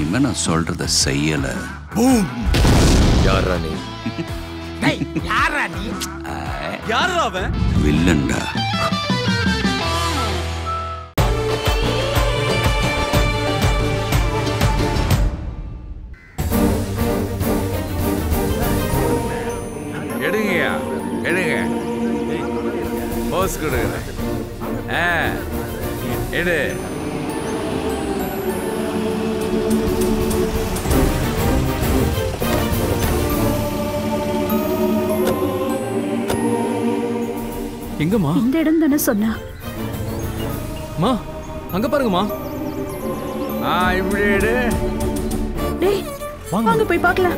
இனிமே நான் சொல்றத செய்யல யாரா நீ யாரா நீ யாரா அவன் வில்லன்டா எடுங்கய்யா எடுங்க போஸ் கொடுங்க ஆ எடு எங்கம்மா இந்த இடம் தானே சொன்னா மா அங்க பாருங்கம்மா ஆ இப்படி எடு டேய் வாங்க போய் பார்க்கலாம்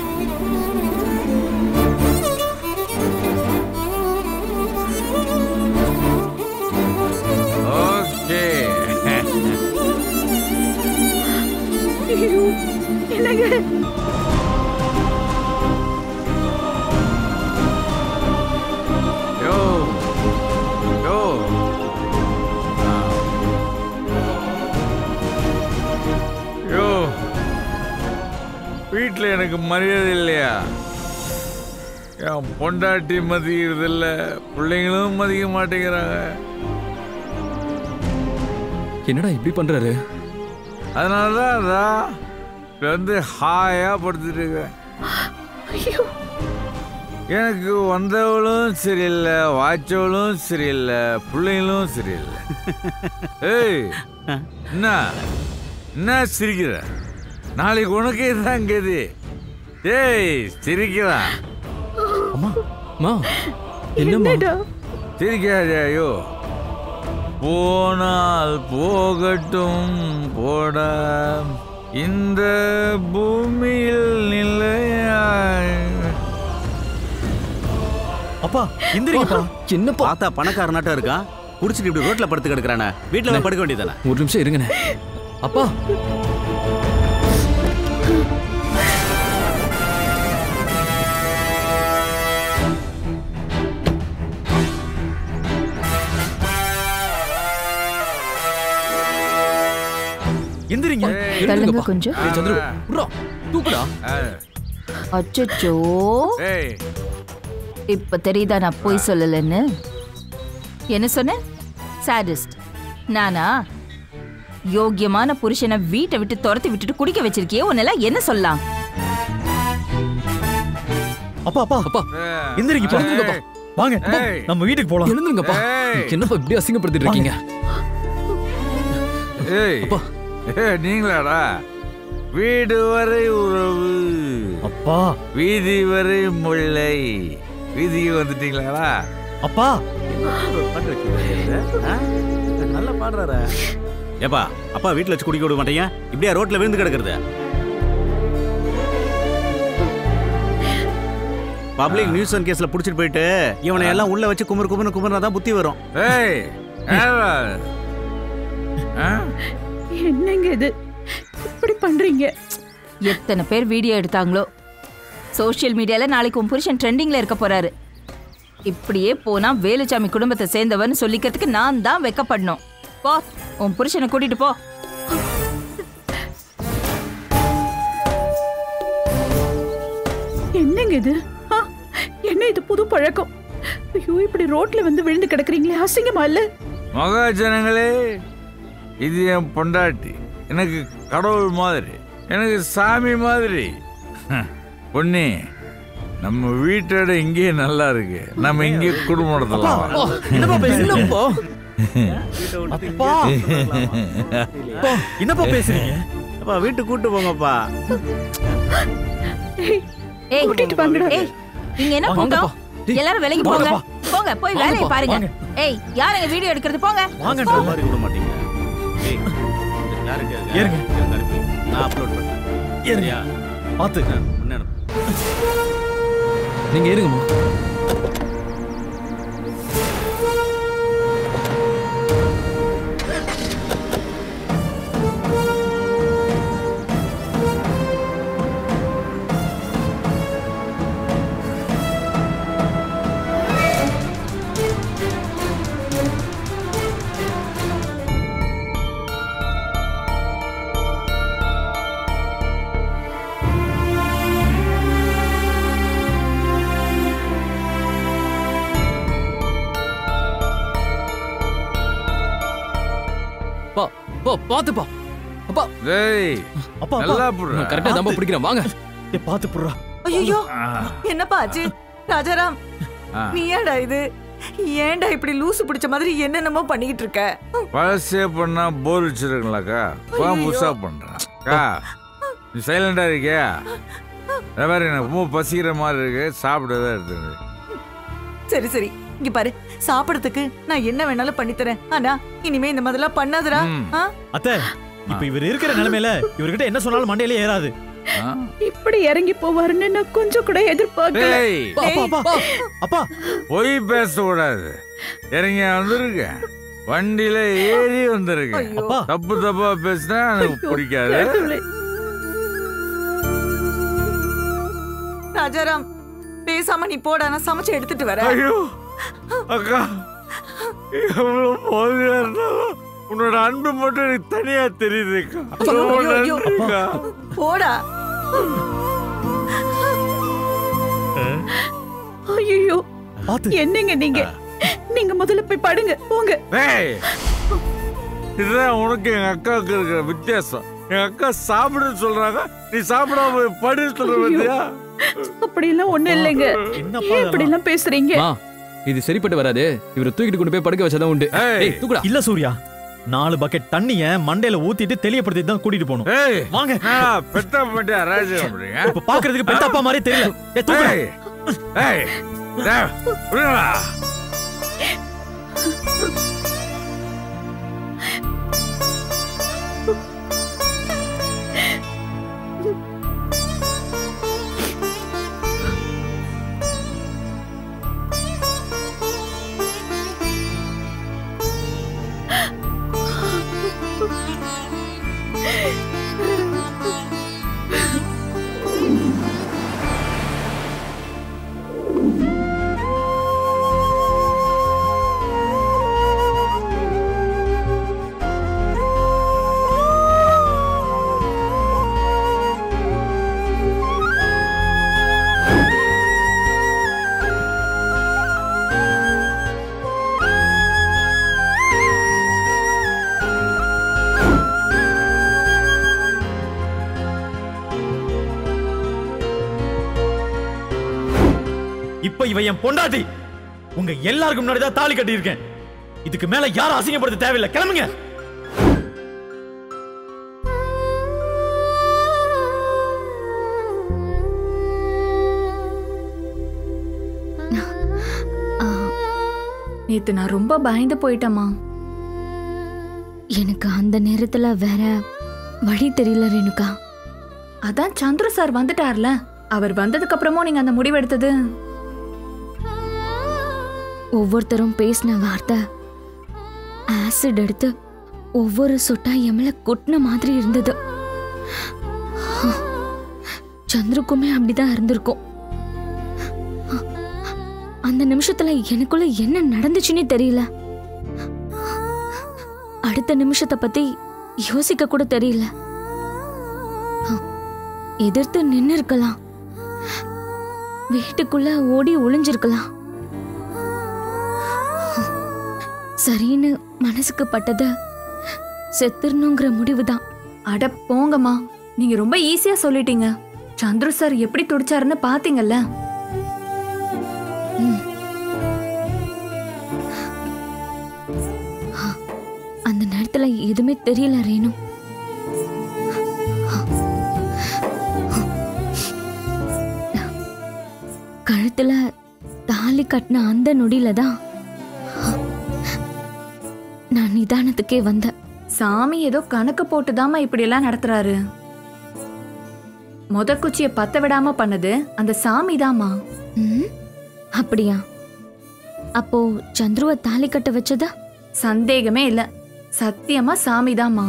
ஓகே ஐயோ, என்னங்க யோ யோ ஆ. யோ வீட்டில் எனக்கு மரியாதை இல்லையா என் பொண்டாட்டி மதிக்கிறது இல்ல பிள்ளைங்களும் மதிக்க மாட்டேங்கிறாங்க என்னடா இப்படி பண்றாரு அதனால தான் அதான் இப்ப வந்து ஹாயாக படுத்துட்டு இருக்கேன் ஐயோ எனக்கு வந்தவளும் சரியில்லை வாய்ச்சவளும் சரியில்லை பிள்ளைங்களும் சரியில்லை ஏய் என்ன என்ன சிரிக்கிற நாளைக்கு உனக்கே தான் கதி ஏய் சிரிக்கிறான் மா என்னம்மா என்னடா சிரிக்காதே ஐயோ போனால் போகட்டும் போடா இந்த பூமியில் நிலையாய் அப்பா இந்திரிங்கப்பா என்னப்பா பார்த்தா பணக்காரனாட்டம் இருக்கான் குடிச்சிட்டு இப்படி ரோட்ல படுத்து கிடக்குறானே வீட்டுல போய் படுக்க வேண்டியதானே ஒரு நிமிஷம் இருங்கண்ணே அப்பா எந்திரிங்க தள்ளுங்க கொஞ்சம் ஏய், சந்துரு விட்றா, தூக்குடா அச்சச்சோ ஏய் இப்ப தெரியுதா நான் போய் சொல்லலன்னு என்ன சொன்ன சாடிஸ்ட் நானா யோக்கியமான புருஷனை வீட்டை விட்டு துரத்தி விட்டுட்டு குடிக்க வச்சிருக்கியே உன்னெல்லாம் என்ன சொல்லலாம் அப்பா அப்பா அப்பா எந்திரிங்கப்பா எழுந்துருங்கப்பா. வாங்க ஏய். நம்ம வீட்டுக்கு போலாம் எழுந்துங்கப்பா ஏய். என்னப்பா இப்படி அசிங்கப்படுத்திட்டு இருக்கீங்க ஏய் அப்பா. ஏய், நீங்களாடா வீடு வரை உறவு அப்பா வீதி வரை முல்லை வீதிக்கு வந்துட்டீங்களாடா அப்பா நல்லா பாடுறாரு ஏப்பா அப்பா வீட்டுல வச்சு குடிக்க விட மாட்டீங்க இப்படியா ரோட்ல விழுந்து கிடக்குறது பப்ளிக் நியூஸ் அண்ட் கேஸ்ல புடிச்சிட்டு போயிட்டு இவனை எல்லாம் உள்ள வச்சு குமர் குமர் குமர்னா தான் புத்தி வரும் ஏய் ஏடா? ஆ? என்னங்க இது இப்படி பண்றீங்க எத்தனை பேர் வீடியோ எடுத்தாங்களோ சோஷியல் மீடியால நாளைக்கு உன் புருஷன் ட்ரெண்டிங்ல இருக்க போறாரு இப்படியே போனா வேலுச்சாமி குடும்பத்தை சேர்ந்தவன்னு சொல்லிக்கிறதுக்கு நான் தான் வெக்கப்படணும் போ உன் புருஷனை கூட்டிட்டு போ என்னங்க இது ஆ, என்ன இது புது பழக்கம் ஐயோ இப்படி ரோட்ல வந்து விழுந்து கிடக்குறீங்களே அசிங்கமா இல்ல மகாஜனங்களே இது என் பொண்டாட்டி எனக்கு கடவுள் மாதிரி எனக்கு சாமி மாதிரி ஹம், பொன்னி நம்ம வீட்டோட இங்கேயே நல்லா இருக்கு நம்ம இங்கே குடும்பம் நடத்தலாம் என்னப்பா பேசுறீங்க என்னப்பா அப்பா என்னப்பா பேசுறீங்க அப்பா வீட்டுக்கு கூட்டு போங்கப்பா ஏய் கூட்டிட்டு வாங்கடா ஏய் இங்க என்ன வாங்கப்பா. கூட்டம் டேய், எல்லாரும் விலகி போங்க வாங்கப்பா. போங்க போய் வேலையை வாங்கப்பா, பாருங்க வாங்க. ஏய் யாருங்க வீடியோ எடுக்கிறது போங்க வாங்கன்ற மாதிரி விட மாட்டீங்க ஏய், இந்த clarity இருக்கா? இங்க அனுப்பி. நான் அப்லோட் பண்றேன் சரியா பாத்து முன்னே அனுப்பு. நீங்க இருங்கம்மா அப்பா பாத்துப்பா அப்பா டேய் அப்பா நல்லா அப்பா புடுறா. கரெக்டா தான் பிடிக்கிறேன் வாங்க ஏய், பாத்து புடுறா ஐயோ ஆ, என்னப்பா ஆச்சு ராஜாராம் ஆ. நீ ஏன்டா இது ஏன்டா இப்படி லூசு பிடிச்ச மாதிரி என்னென்னமோ பண்ணிக்கிட்டு இருக்க பழசே பண்ணா போர் வச்சிருக்கலாக்கா இப்போ புதுசா பண்றேன் அக்கா நீ சைலண்டா இருக்கியா அதே மாதிரி எனக்கு ரொம்ப பசிக்கிற மாதிரி இருக்கு சாப்பிடதான் எடுத்துங்க சரி சரி இங்க பாரு சாப்பிடறதுக்கு நான் என்ன வேணாலும் பண்ணி தரேன் ஆனா இனிமே இந்த மாதிரிலாம் பண்ணாதடா ம். ஆ? அத்தை இப்ப இவர் இருக்கிற நிலைமையில இவர்கிட்ட என்ன சொன்னாலும் மண்டையிலே ஏறாது ஆ? இப்படி இறங்கி போவாருன்னு நான் கொஞ்சம் கூட எதிர்பார்க்கல டேய் அப்பா அப்பா அப்பா அப்பா பொய் பேசக்கூடாது இறங்கி வந்திருக்கேன் வண்டியில ஏறி வந்திருக்கேன் ஐயோ. அப்பா தப்பு தப்பா பேசினா எனக்கு பிடிக்காது கடவுளே. ராஜாராம் பேசாம நீ போடா நான் சமைச்சு எடுத்துட்டு வரேன் ஐயோ அக்கா எவ்வளவு மோதியா இருந்தாலும் உன்னோட அன்பு மட்டும் எனக்கு தனியா தெரியுதுக்கா ரொம்ப ஐயோ, ஐயோ. நன்றிக்கா போடா ஐயோ பாத்து என்னங்க நீங்க நீங்க முதல்ல போய் படுங்க போங்க டேய் இதுதான் உனக்கு எங்க அக்காவுக்கு இருக்கிற வித்தியாசம் எங்க அக்கா சாப்பிடுன்னு சொல்றாங்க நீ சாப்பிடாம போய் படு சொல்ற பத்தியா அப்படி எல்லாம் ஒண்ணு இல்லைங்க என்னப்பா ஏன் இப்படி எல்லாம் பேசுறீங்க மா இது சரிப்பட்டு வராது இவரை தூக்கிட்டு கொண்டு போய் படுக்க வச்சாதான் உண்டு ஏய். ஏய் தூக்குடா இல்ல சூர்யா நாலு பக்கெட் தண்ணிய மண்டையில ஊத்திட்டு தெளியப்படுத்தி தான் கூட்டிட்டு போகணும் ஏய் வாங்க நான் பெத்தா பண்ணிட்டு அராஜகம் பண்றீங்க இப்ப பாக்குறதுக்கு பெத்த அப்பா மாதிரி தெரியல ஏய், தூக்குடா. ஏய் ஏய் டேய், விடுங்கடா. இப்ப இவ என் பொண்டாட்டி உங்க எல்லாருக்கும் முன்னாடி தான் தாலி கட்டியிருக்கேன் இதுக்கு மேல யாரும் அசிங்கப்படுத்த தேவையில்லை கிளம்புங்க நேத்து நான் ரொம்ப பயந்து போயிட்டேம்மா எனக்கு அந்த நேரத்துல வேற வழி தெரியல ரேணுகா அதான் சந்துரு சார் வந்துட்டார்ல அவர் வந்ததுக்கு அப்புறமும் நீங்க அந்த முடிவெடுத்தது ஒவ்வொருத்தரும் பேசின வார்த்தை ஆசிட் எடுத்து ஒவ்வொரு சொட்டா எமல கொட்டின மாதிரி இருந்தது சந்துருக்குமே அப்படிதான் இருந்திருக்கும் அந்த நிமிஷத்துல எனக்குள்ள என்ன நடந்துச்சுன்னே தெரியல அடுத்த நிமிஷத்தை பத்தி யோசிக்க கூட தெரியல எதிர்த்து நின்னு இருக்கலாம் வீட்டுக்குள்ள ஓடி ஒளிஞ்சிருக்கலாம் சரின்னு மனசுக்கு பட்டத செத்துறணுங்கிற முடிவுதான் அட போங்கம்மா நீங்க ரொம்ப ஈஸியா சொல்லிட்டீங்க சந்துரு சார் எப்படி துடிச்சாருன்னு பாத்தீங்கல்ல அந்த நேரத்துல எதுவுமே தெரியல ரேணு கழுத்துல தாலி கட்டின அந்த நொடியில தான் நான் நிதானத்துக்கே வந்தேன் சாமி ஏதோ கணக்கு போட்டுதாம்மா இப்படி எல்லாம் நடத்துறாரு முத குச்சிய பத்த விடாம பண்ணது அந்த சாமி தாம்மா ம், அப்படியா அப்போ சந்துருவ தாலி கட்ட வச்சதா சந்தேகமே இல்ல சத்தியமா சாமி தாம்மா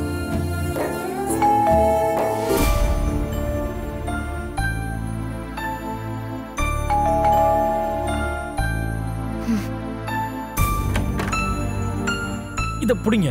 இத புடிங்க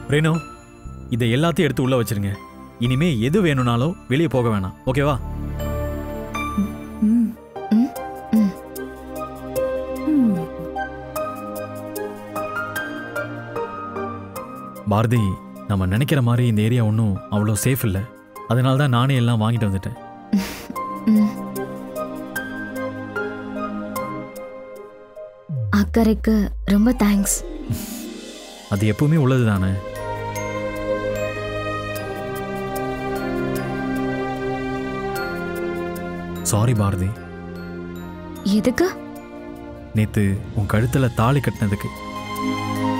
ரேணு இதை எல்லாத்தையும் எடுத்து உள்ள வச்சிருங்க இனிமே எது வேணும்னாலும் வெளியே போக வேணாம் ஓகேவா ம் ம் ம் ம் பாரதி நம்ம நினைக்கிற மாதிரி இந்த ஏரியா ஒன்றும் அவ்வளோ சேஃப் இல்லை அதனால தான் நானே எல்லாம் வாங்கிட்டு வந்துட்டேன் ம் அக்கறைக்கு ரொம்ப தேங்க்ஸ் அது எப்பவுமே உள்ளது தானே சாரி பாரதி எதுக்கு நேத்து உன் கழுத்துல தாலி கட்டினதுக்கு